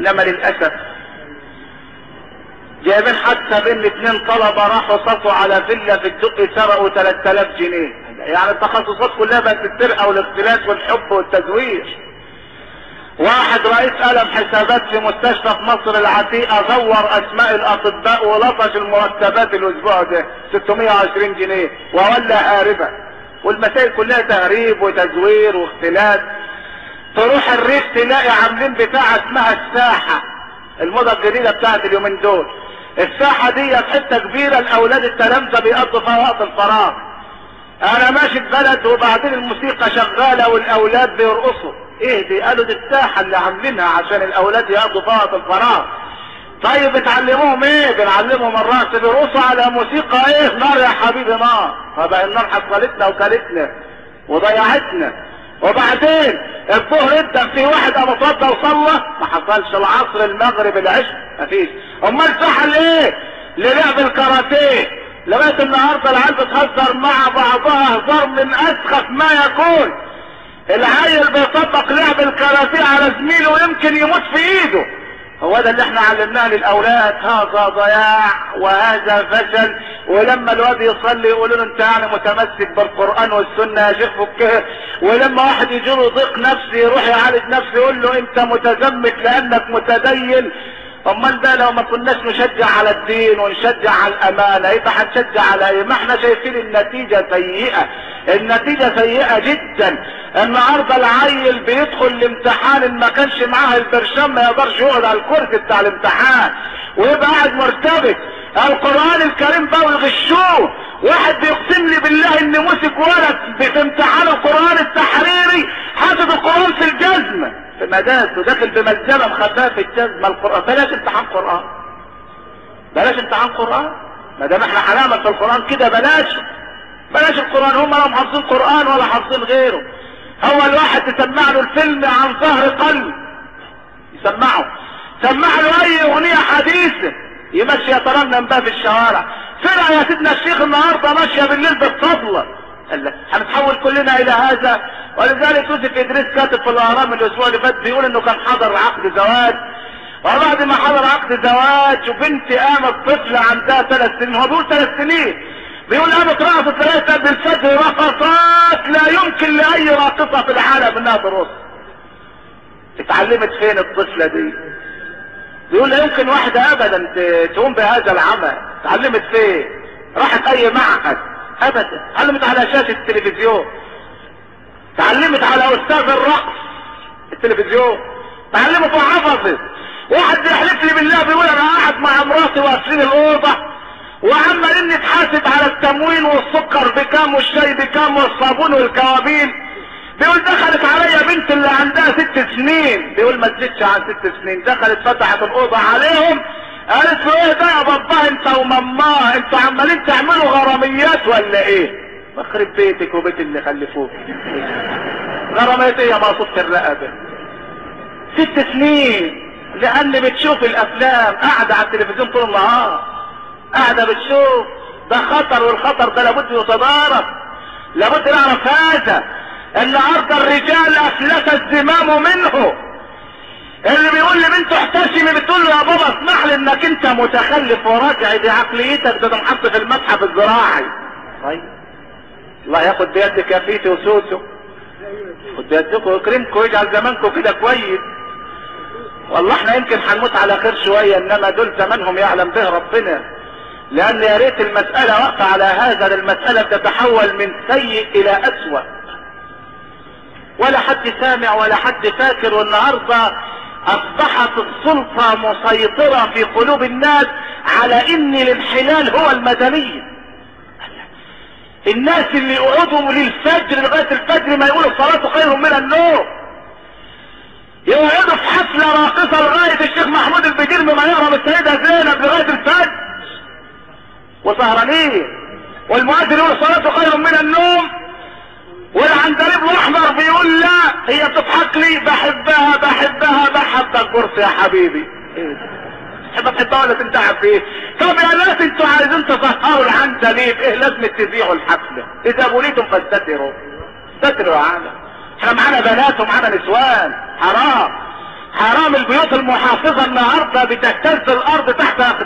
انما للاسف جايبين حتى بين اتنين طلبة راحوا صفوا على فيلا في الدق سرقوا 3000 جنيه يعني التخصصات كلها بقت السرقة والاختلاس والحب والتزوير واحد رئيس قلم حسابات في مستشفى في مصر العتيقة زور اسماء الاطباء ولطش المرتبات الاسبوع ده 620 جنيه وولى هاربا والمسائل كلها تهريب وتزوير واختلاس تروح الريف تلاقي عاملين بتاعة اسمها الساحة الموضة الجديدة بتاعت اليومين دول الساحة دي في حتة كبيرة الاولاد التلامذة بيقضوا فيها وقت الفراغ انا ماشي في بلد وبعدين الموسيقى شغالة والاولاد بيرقصوا ايه دي قالوا دي الساحة اللي عاملينها عشان الاولاد يقضوا فيها وقت الفراغ طيب بتعلموهم ايه بنعلمهم الرقص بيرقصوا على موسيقى ايه نار يا حبيبي نار فبقى النار حصلتنا وكلتنا وضيعتنا وبعدين الظهر ابدا في واحد قام اتوضى وصلى ما حصلش العصر المغرب العشاء مفيش امال سحل ايه للعب الكاراتيه لغايه النهارده العيال بتهزر مع بعضها هزار من اسخف ما يكون العيل بيطبق لعب الكاراتيه على زميله ويمكن يموت في ايده هو ده اللي احنا علمناه للاولاد هذا ضياع وهذا فشل ولما الواد يصلي يقولوا له انت يعني متمسك بالقران والسنه يا شيخ فكه ولما واحد يجي له ضيق نفسي يروح يعالج نفسه يقول له انت متزمت لانك متدين امال ده لو ما كناش نشجع على الدين ونشجع على الامانه يبقى هنشجع على ايه ما احنا شايفين النتيجه سيئه النتيجه سيئه جدا النهارده العيل بيدخل الامتحان ان ما كانش معاه البرشام ما يقدرش يقعد على الكرسي بتاع الامتحان ويبقى قاعد مرتبك القران الكريم بقى ويغشوه واحد بيقسم لي بالله ان مسك ولد في امتحان القران التحريري حاطط القران في الجزمه في مدارسه داخل بملزمه مخباه في الجزمه القران بلاش امتحان قران بلاش امتحان قران ما دام احنا هنعمل في القران كده بلاش بلاش القران هم لا حافظين قران ولا حافظين غيره هو الواحد تسمع له الفيلم عن ظهر قلب يسمعه سمع له اي اغنيه حديثه يمشي يترنم بها في الشوارع فرع يا سيدنا الشيخ النهارده ماشيه بالليل بالطبله قال لك هنتحول كلنا الى هذا ولذلك يوسف ادريس كاتب في الاهرام الاسبوع اللي فات بيقول انه كان حضر عقد زواج وبعد ما حضر عقد زواج وبنت قامت طفله عندها ثلاث سنين هو بيقول ثلاث سنين بيقول قامت رقصت لغايه قبل الفجر رقصات لا يمكن لاي راقصه في العالم انها ترقص اتعلمت فين الطفله دي بيقول لا يمكن واحدة ابدا تقوم بهذا العمل اتعلمت فين راحت اي معهد ابدا اتعلمت على شاشة التلفزيون اتعلمت على استاذ الرقص التلفزيون اتعلمت وحفظت واحد بيحلف لي بالله بيقول انا قاعد مع مراتي وقافلين الاوضه وعمالين نتحاسب على التموين والسكر بكام والشاي بكام والصابون والكوابين بيقول دخلت عليا بنت اللي عندها ست سنين بيقول ما تزيدش عن ست سنين دخلت فتحت الاوضه عليهم قالت له ايه ده يا بابا انت وماماه انتوا عمالين تعملوا غراميات ولا ايه بخرب بيتك وبيت اللي خلفوك غراميات ايه يا مقصود الرقبه ست سنين لان بتشوف الافلام قاعده على التلفزيون طول النهار قاعده بتشوف ده خطر والخطر ده لابد يتضارب لابد نعرف هذا النهارده الرجال افلت الزمام منه اللي بيقول لبنته احتشمي بتقول له يا بابا اسمح لي انك انت متخلف وراجع دي عقليتك ده محط في المتحف الزراعي طيب الله ياخد بيد كفيتي وسوسه خد بيدكم ويكرمكم ويجعل زمانكم كده كويس والله احنا يمكن هنموت على خير شويه انما دول زمانهم يعلم به ربنا لان يا ريت المساله واقفه على هذا المساله تتحول من سيء الى اسوأ ولا حد سامع ولا حد فاكر والنهارده اصبحت السلطة مسيطرة في قلوب الناس على ان الانحلال هو المدنية الناس اللي يقعدوا للفجر لغاية الفجر ما يقولوا الصلاة خير من النوم يقعدوا في حفلة راقصة لغاية الشيخ محمود البدير ما يهرب السيدة زينب لغاية الفجر وسهرانين والمؤذن يقول الصلاة خير من النوم والعندليب الاحمر بيقول لا هي بتضحك لي بحبها بحبها بحب الكرسي يا حبيبي تحب تحبها ولا تنتعب فيه طب يا ناس انتوا عايزين تسهروا العندليب ايه لازم تذيعوا الحفله اذا بوليتم فاستتروا استتروا يا عالم احنا معانا بنات ومعانا نسوان حرام حرام البيوت المحافظة النهاردة بتهتز الارض تحت